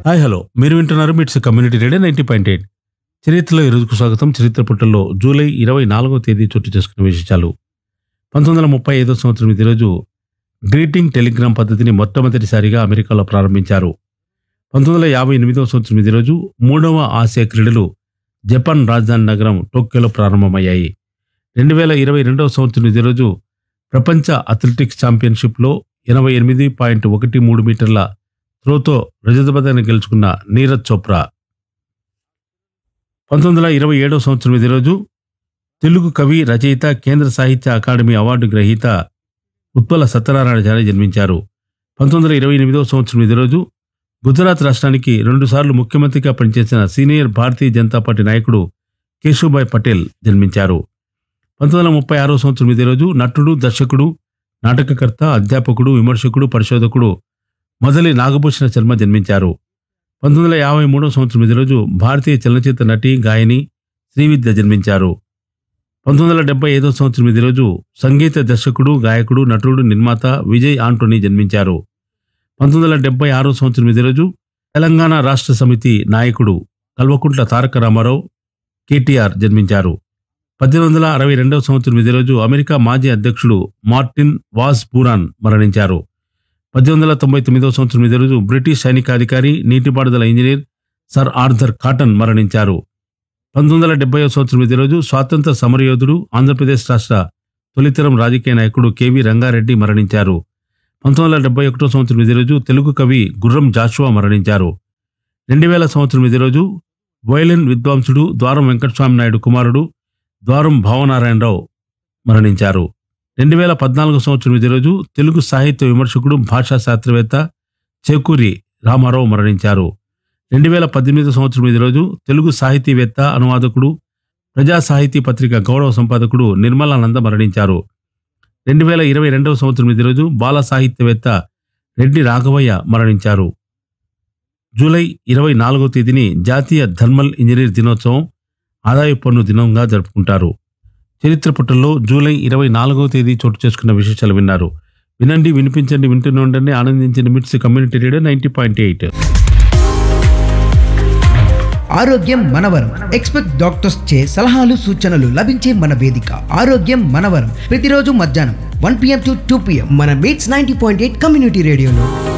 hi hello మీరు వింటున్నారు MITS community radio ninety point eight చరిత్రలో ఈరోజుకు స్వాగతం చరిత్ర పుట్టల్లో జూలై ఇరవై నాలుగో తేదీ చోటు చేసుకున్న విశేషాలు పంతొమ్మిది వందల ముప్పై ఐదో సంవత్సరం ఇదే రోజు గ్రీటింగ్ టెలిగ్రామ్ పద్ధతిని మొట్టమొదటిసారిగా అమెరికాలో ప్రారంభించారు పంతొమ్మిది వందల యాభై ఎనిమిదవ సంవత్సరం ఇదే రోజు మూడవ ఆసియా క్రీడలు జపాన్ రాజధాని నగరం టోక్యోలో ప్రారంభమయ్యాయి రెండు వేల ఇరవై రెండవ సంవత్సరం ఇదే రోజు ప్రపంచ అథ్లెటిక్స్ ఛాంపియన్షిప్లో ఎనభై ఎనిమిది పాయింట్ ఒకటి మూడు మీటర్ల త్రోతో రజత పథకాన్ని గెలుచుకున్న నీరజ్ చోప్రా పంతొమ్మిది వందల ఇరవై ఏడవ సంవత్సరం ఇదే రోజు తెలుగు కవి రచయిత కేంద్ర సాహిత్య అకాడమీ అవార్డు గ్రహీత ఉత్పల సత్యనారాయణచారి జన్మించారు పంతొమ్మిది వందల ఇరవై ఎనిమిదవ సంవత్సరం ఇదే రోజు గుజరాత్ రాష్ట్రానికి రెండుసార్లు ముఖ్యమంత్రిగా పనిచేసిన సీనియర్ భారతీయ జనతా పార్టీ నాయకుడు కేశుభాయ్ పటేల్ జన్మించారు పంతొమ్మిది వందల ముప్పై ఆరో సంవత్సరం ఇదే రోజు నటుడు దర్శకుడు నాటకకర్త అధ్యాపకుడు విమర్శకుడు పరిశోధకుడు మొదలి నాగభూషణ శర్మ జన్మించారు పంతొమ్మిది వందల యాభై మూడో సంవత్సరం ఇదే రోజు భారతీయ చలనచిత్ర నటి గాయని శ్రీవిద్య జన్మించారు పంతొమ్మిది వందల డెబ్బై ఐదో సంవత్సరం ఇదే రోజు సంగీత దర్శకుడు గాయకుడు నటుడు నిర్మాత విజయ్ ఆంటోనీ జన్మించారు పంతొమ్మిది వందల డెబ్బై ఆరో సంవత్సరం ఇదే రోజు తెలంగాణ రాష్ట్ర సమితి నాయకుడు కల్వకుంట్ల తారక రామారావు కేటీఆర్ జన్మించారు పద్దెనిమిది వందల అరవై రెండవ సంవత్సరం ఇదే రోజు అమెరికా మాజీ అధ్యక్షుడు మార్టిన్ వాస్ పూరాన్ మరణించారు పద్దెనిమిది వందల తొంభై తొమ్మిదవ సంవత్సరం ఇదే రోజు బ్రిటిష్ సైనికాధికారి నీటిపారుదల ఇంజనీర్ సర్ ఆర్థర్ కాటన్ మరణించారు పంతొమ్మిది వందల డెబ్బై సంవత్సరం ఇదే రోజు స్వాతంత్ర సమరయోధుడు ఆంధ్రప్రదేశ్ రాష్ట్ర తొలితరం రాజకీయ నాయకుడు కెవి రంగారెడ్డి మరణించారు పంతొమ్మిది వందల డెబ్బై ఒకటో సంవత్సరం ఇదే రోజు తెలుగు కవి గుర్రం జాషువా మరణించారు రెండు వేల సంవత్సరం ఇదే రోజు వయలిన్ విద్వాంసుడు ద్వారం వెంకటస్వామి నాయుడు కుమారుడు ద్వారం భావనారాయణరావు మరణించారు రెండు వేల పద్నాలుగు సంవత్సరం ఇదే రోజు తెలుగు సాహిత్య విమర్శకుడు భాషా శాస్త్రవేత్త చేకూరి రామారావు మరణించారు రెండు వేల పద్దెనిమిది సంవత్సరం ఇదే రోజు తెలుగు సాహితీవేత్త అనువాదకుడు ప్రజా సాహితీ పత్రిక గౌరవ సంపాదకుడు నిర్మలానంద మరణించారు రెండు వేల ఇరవై రెండవ సంవత్సరం ఇదే రోజు బాల సాహిత్యవేత్త రెడ్డి రాఘవయ్య మరణించారు జూలై ఇరవై నాలుగో తేదీని జాతీయ థర్మల్ ఇంజనీర్ దినోత్సవం ఆదాయ పన్ను దినంగా జరుపుకుంటారు చరిత్ర పుటల్లో జూలై ఇరవై నాలుగో తేదీ చోటు చేసుకున్న విశేషాలు విన్నారు వినండి వినిపించండి వింటూనే ఉండండి ఆనందించండి MITS community radio ninety point eight ఆరోగ్యం మనవరం ఎక్స్పెక్ట్ డాక్టర్స్ చే సలహాలు సూచనలు లభించే మన వేదిక ఆరోగ్యం మనవరం ప్రతిరోజు మధ్యాహ్నం one PM to two PM మన MITS ninety point eight community రేడియోలో